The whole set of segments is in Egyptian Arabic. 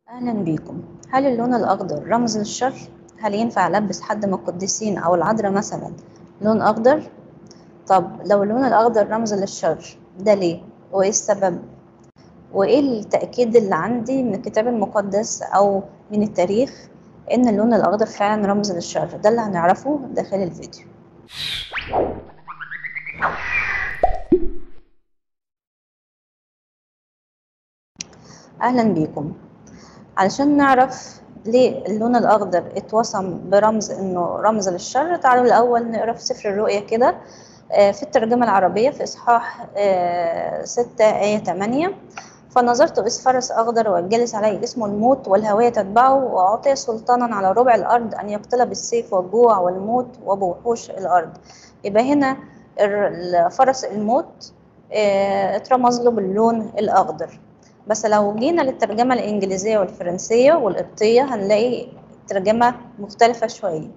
أهلا بيكم هل اللون الأخضر رمز للشر؟ هل ينفع ألبس حد من القديسين أو العذراء مثلا لون أخضر؟ طب لو اللون الأخضر رمز للشر ده ليه؟ وإيه السبب؟ وإيه التأكيد اللي عندي من الكتاب المقدس أو من التاريخ إن اللون الأخضر فعلا رمز للشر ده اللي هنعرفه داخل الفيديو أهلا بيكم علشان نعرف ليه اللون الأخضر اتوصم برمز إنه رمز للشر تعالوا الأول نقرا في سفر الرؤيا كده آه، في الترجمة العربية في إصحاح آه، ستة آية تمانية فنظرت إذ فرس أخضر والجالس عليه اسمه الموت والهوية تتبعه وأعطي سلطانا على ربع الأرض أن يقتل بالسيف والجوع والموت وبوحوش الأرض يبقى هنا الر- فرس الموت آه، اترمز له باللون الأخضر بس لو جينا للترجمة الإنجليزية والفرنسية والقبطية هنلاقي ترجمة مختلفة شوية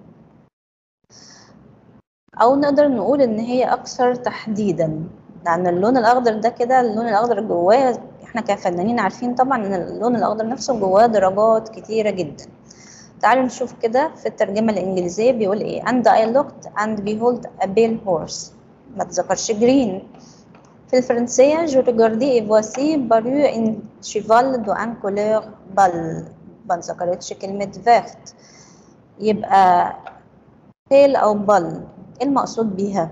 أو نقدر نقول إن هي أكثر تحديدا لأن اللون الأخضر ده كده اللون الأخضر جواه إحنا كفنانين عارفين طبعا إن اللون الأخضر نفسه جواه درجات كتيرة جدا تعالوا نشوف كده في الترجمة الإنجليزية بيقول إيه and I looked and behold a pale horse ما تذكرش جرين في الفرنسية je regardais et voici parut un cheval d'un couleur bal ما ذكرتش كلمة vert يبقى pale أو بل إيه المقصود بيها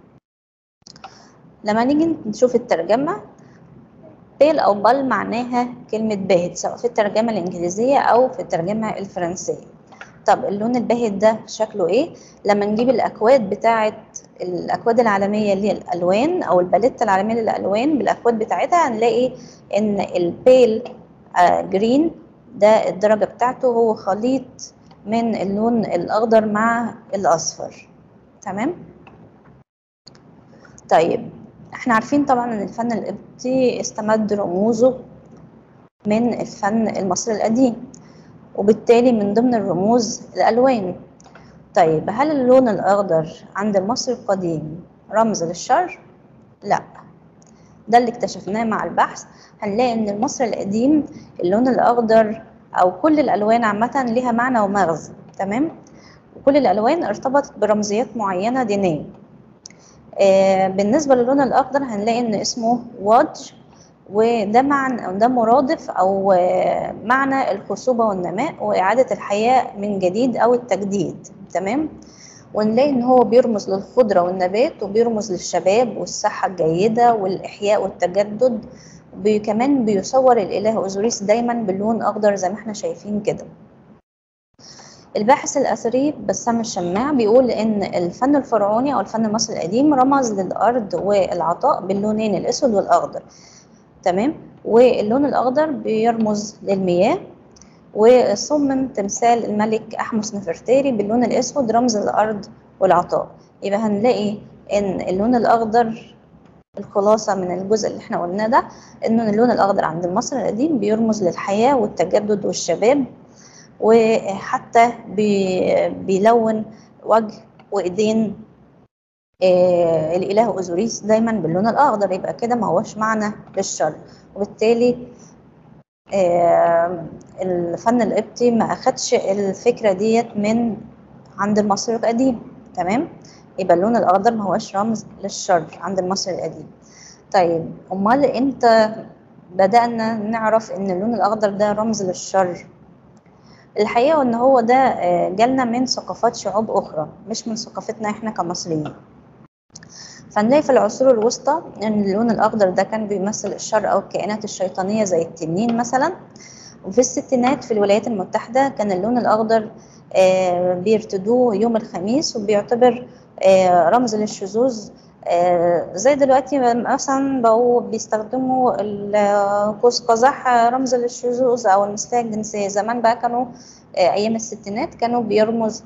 لما نيجي نشوف الترجمة بيل أو بل معناها كلمة باهت سواء في الترجمة الإنجليزية أو في الترجمة الفرنسية طب اللون الباهت ده شكله إيه؟ لما نجيب الأكواد بتاعة الأكواد العالمية للألوان أو الباليتة العالمية للألوان بالأكواد بتاعتها هنلاقي إن البيل آه جرين ده الدرجة بتاعته هو خليط من اللون الأخضر مع الأصفر تمام؟ طيب احنا عارفين طبعا ان الفن القبطي استمد رموزه من الفن المصري القديم وبالتالي من ضمن الرموز الالوان طيب هل اللون الاخضر عند المصري القديم رمز للشر لا ده اللي اكتشفناه مع البحث هنلاقي ان المصري القديم اللون الاخضر او كل الالوان عامه ليها معنى ومغزى تمام وكل الالوان ارتبطت برمزيات معينه دينيه آه، بالنسبة للون الأخضر هنلاقي إن اسمه وادج وده معنى ده مرادف أو آه، معنى الخصوبة والنماء وإعادة الحياة من جديد أو التجديد تمام ونلاقي إن هو بيرمز للخضرة والنبات وبيرمز للشباب والصحة الجيدة والإحياء والتجدد بي كمان بيصور الإله أوزوريس دايما باللون أخضر زي ما احنا شايفين كده الباحث الأثري بسام الشماع بيقول إن الفن الفرعوني أو الفن المصري القديم رمز للأرض والعطاء باللونين الأسود والأخضر تمام واللون الأخضر بيرمز للمياه وصمم تمثال الملك أحمس نفرتاري باللون الأسود رمز للأرض والعطاء يبقى هنلاقي إن اللون الأخضر الخلاصة من الجزء اللي احنا قلناه ده إن اللون الأخضر عند المصري القديم بيرمز للحياة والتجدد والشباب وحتى بي- بيلون وجه وايدين آه، الاله اوزوريس دايما باللون الاخضر يبقى كده ما هوش معنى للشر وبالتالي آه، الفن القبطي ما اخدش الفكره ديت من عند المصري القديم تمام يبقى اللون الاخضر ما هوش رمز للشر عند المصري القديم طيب امال امتى بدانا نعرف ان اللون الاخضر ده رمز للشر الحقيقة ان هو ده آه، جالنا من ثقافات شعوب اخرى مش من ثقافتنا احنا كمصريين فنلاقي في العصور الوسطى ان اللون الاخضر ده كان بيمثل الشر او الكائنات الشيطانية زي التنين مثلا وفي الستينات في الولايات المتحدة كان اللون الاخضر آه، بيرتدوه يوم الخميس وبيعتبر آه، رمز للشذوذ آه، زي دلوقتي مثلا بقوا بيستخدموا القوس قزح رمز للشذوذ او المثلية الجنسية زمان بقى كانوا آه، ايام الستينات كانوا بيرمز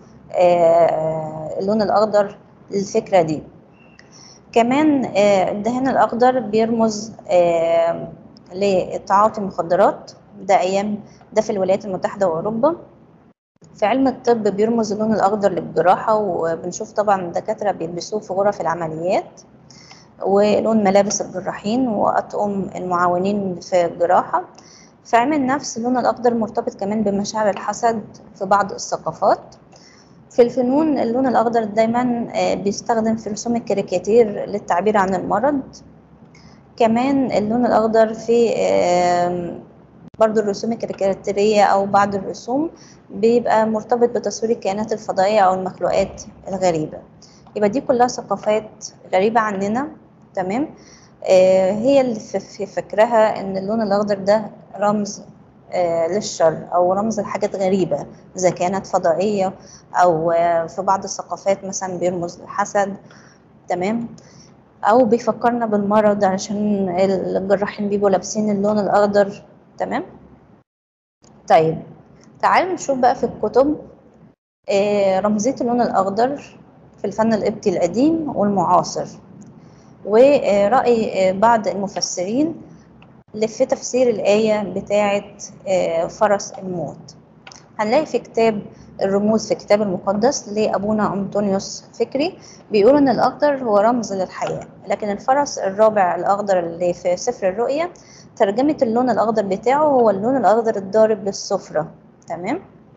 آه، اللون الاخضر للفكرة دي كمان آه، الدهان الاخضر بيرمز آه، لتعاطي المخدرات ده ايام ده في الولايات المتحدة واوروبا في علم الطب بيرمز اللون الأخضر للجراحة وبنشوف طبعا الدكاترة بيلبسوه في غرف العمليات ولون ملابس الجراحين وأطقم المعاونين في الجراحة في علم النفس اللون الأخضر مرتبط كمان بمشاعر الحسد في بعض الثقافات في الفنون اللون الأخضر دايما آه، بيستخدم في رسوم الكاريكاتير للتعبير عن المرض كمان اللون الأخضر في آم، برضو الرسوم الكاريكاتيرية أو بعض الرسوم بيبقى مرتبط بتصوير الكائنات الفضائية أو المخلوقات الغريبة يبقى دي كلها ثقافات غريبة عننا تمام آه هي اللي في في فكرها إن اللون الأخضر ده رمز آه للشر أو رمز لحاجات غريبة إذا كانت فضائية أو آه في بعض الثقافات مثلا بيرمز للحسد تمام او بيفكرنا بالمرض عشان الجراحين بيبقوا لابسين اللون الاخضر تمام طيب تعالوا نشوف بقى في الكتب آه، رمزية اللون الأخضر في الفن القبطي القديم والمعاصر ورأي آه، بعض المفسرين اللي في تفسير الآية بتاعة آه، فرس الموت هنلاقي في كتاب الرموز في الكتاب المقدس لأبونا أنطونيوس فكري بيقول إن الأخضر هو رمز للحياة لكن الفرس الرابع الأخضر اللي في سفر الرؤيا ترجمة اللون الأخضر بتاعه هو اللون الأخضر الضارب للسفرة تمام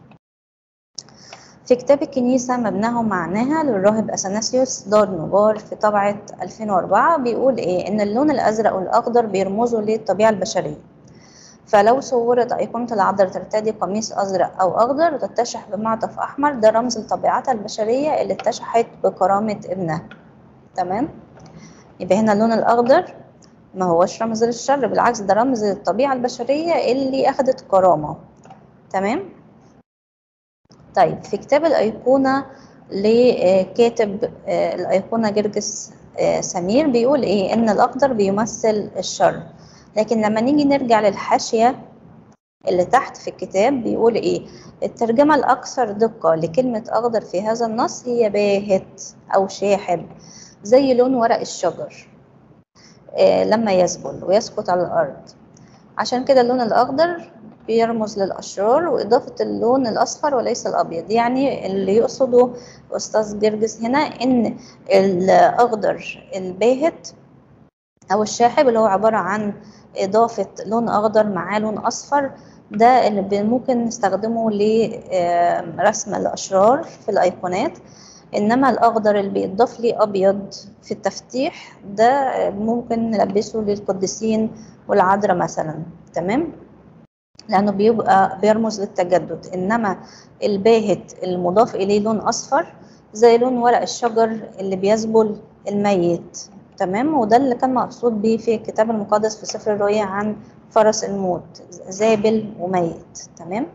في كتاب الكنيسة مبناه معناها للراهب أثناسيوس دار نجار في طبعة 2004 بيقول إيه إن اللون الأزرق والأخضر بيرمزوا للطبيعة البشرية فلو صورت أيقونة العذراء ترتدي قميص أزرق أو أخضر وتتشح بمعطف أحمر ده رمز لطبيعتها البشرية اللي اتشحت بكرامة ابنها تمام يبقى هنا اللون الأخضر ما هوش رمز للشر بالعكس ده رمز للطبيعة البشرية اللي أخدت كرامة تمام طيب في كتاب الأيقونة لكاتب آه، الأيقونة جرجس آه، سمير بيقول إيه إن الأخضر بيمثل الشر لكن لما نيجي نرجع للحاشية اللي تحت في الكتاب بيقول إيه الترجمة الأكثر دقة لكلمة أخضر في هذا النص هي باهت أو شاحب زي لون ورق الشجر آه، لما يذبل ويسقط على الأرض عشان كده اللون الأخضر بيرمز للأشرار وإضافة اللون الأصفر وليس الأبيض يعني اللي يقصده أستاذ جرجس هنا إن الأخضر الباهت أو الشاحب اللي هو عبارة عن إضافة لون أخضر معاه لون أصفر ده اللي بي- ممكن نستخدمه لرسم الأشرار في الأيقونات إنما الأخضر اللي بيضاف ليه أبيض في التفتيح ده ممكن نلبسه للقديسين والعذراء مثلا تمام لأنه بيبقى بيرمز للتجدد إنما الباهت المضاف إليه لون أصفر زي لون ورق الشجر اللي بيذبل الميت تمام وده اللي كان مقصود بيه في الكتاب المقدس في سفر الرؤيا عن فرس الموت ذابل وميت تمام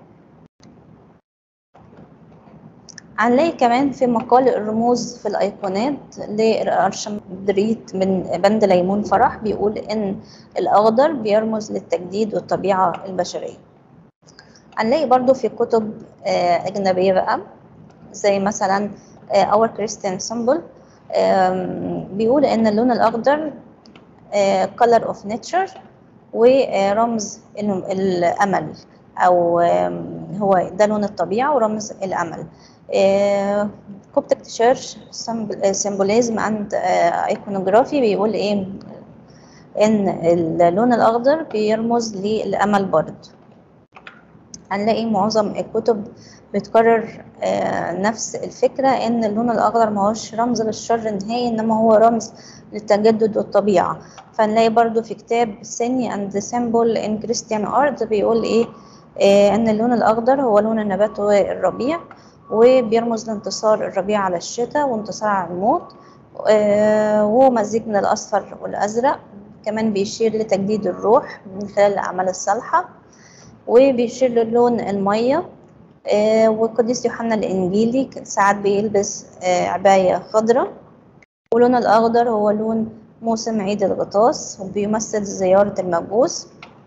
هنلاقي كمان في مقال الرموز في الأيقونات لأرشمدريت من بند ليمون فرح بيقول إن الأخضر بيرمز للتجديد والطبيعة البشرية هنلاقي برضو في كتب آه، أجنبية بقى زي مثلا آه، Our Christian Symbol آم، بيقول إن اللون الأخضر آه، color of nature ورمز الم- الأمل أو آم، هو ده لون الطبيعة ورمز الأمل كوبتك تشيرش سيمبوليزم اند ايكونوجرافي بيقول ايه ان اللون الاخضر بيرمز للامل برضه هنلاقي معظم الكتب بتكرر آه، نفس الفكرة ان اللون الاخضر ما هوش رمز للشر نهائي انما هو رمز للتجدد والطبيعة فنلاقي برضو في كتاب سيني اند سيمبل ان كريستيان ارت بيقول ايه آه، ان اللون الاخضر هو لون النبات والربيع وبيرمز لانتصار الربيع على الشتاء وانتصار على الموت آه، وهو مزيج من الاصفر والازرق كمان بيشير لتجديد الروح من خلال الاعمال الصالحه وبيشير للون الميه آه، والقديس يوحنا الانجيلي كان ساعات بيلبس آه، عبايه خضراء واللون الاخضر هو لون موسم عيد الغطاس وبيمثل زياره المجوس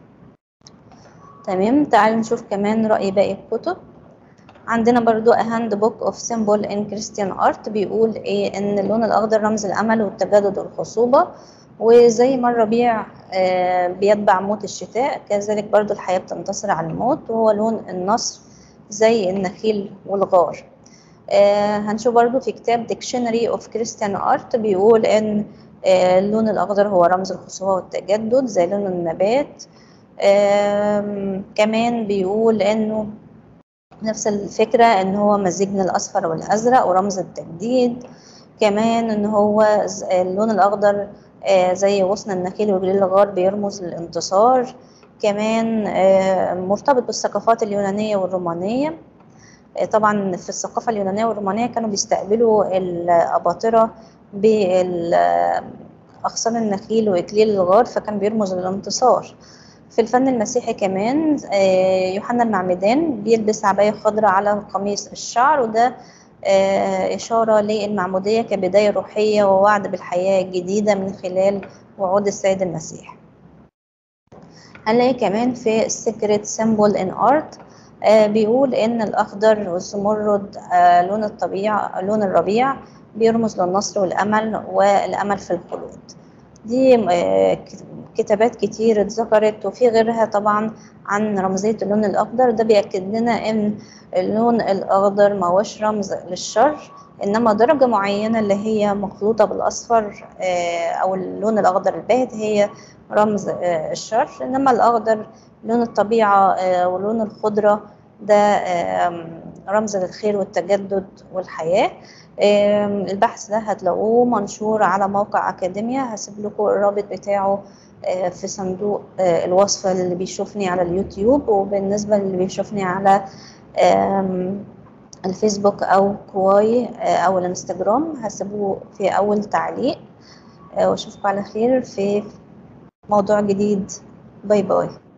تمام تعالوا نشوف كمان رأي باقي الكتب عندنا برضو A Handbook of Symbol in Christian Art بيقول ايه ان اللون الاخضر رمز الامل والتجدد والخصوبة وزي ما الربيع آه، بيتبع موت الشتاء كذلك برضو الحياة بتنتصر على الموت وهو لون النصر زي النخيل والغار آه، هنشوف برضو في كتاب Dictionary of Christian Art بيقول ان آه، اللون الاخضر هو رمز الخصوبة والتجدد زي لون النبات آم، كمان بيقول انه نفس الفكرة ان هو مزيج من الاصفر والازرق ورمز التجديد كمان ان هو ز- اللون الاخضر آه، زي غصن النخيل وجليل الغار بيرمز للانتصار كمان آه، مرتبط بالثقافات اليونانية والرومانية آه، طبعا في الثقافة اليونانية والرومانية كانوا بيستقبلوا الأباطرة بأغصان النخيل وإكليل الغار فكان بيرمز للانتصار في الفن المسيحي كمان آه، يوحنا المعمدان بيلبس عباية خضراء على قميص الشعر وده آه، إشارة للمعمودية كبداية روحية ووعد بالحياة الجديدة من خلال وعود السيد المسيح هنلاقي كمان في السيكريت سيمبل ان ارت بيقول ان الاخضر والزمرد آه، لون الطبيعة لون الربيع بيرمز للنصر والامل والامل في الخلود دي آه، ك- كتابات كتير اتذكرت وفي غيرها طبعا عن رمزية اللون الأخضر ده بيأكد لنا إن اللون الأخضر ما هوش رمز للشر إنما درجة معينة اللي هي مخلوطة بالأصفر آه، أو اللون الأخضر الباهت هي رمز آه، الشر إنما الأخضر لون الطبيعة آه، ولون الخضرة ده آم، رمز للخير والتجدد والحياة آم، البحث ده هتلاقوه منشور على موقع أكاديميا هسيب لكم الرابط بتاعه آه، في صندوق آه، الوصف اللي بيشوفني على اليوتيوب وبالنسبة اللي بيشوفني على آم، الفيسبوك أو كواي آه، أو الانستجرام هسيبه في أول تعليق آه، وأشوفكم على خير في موضوع جديد باي باي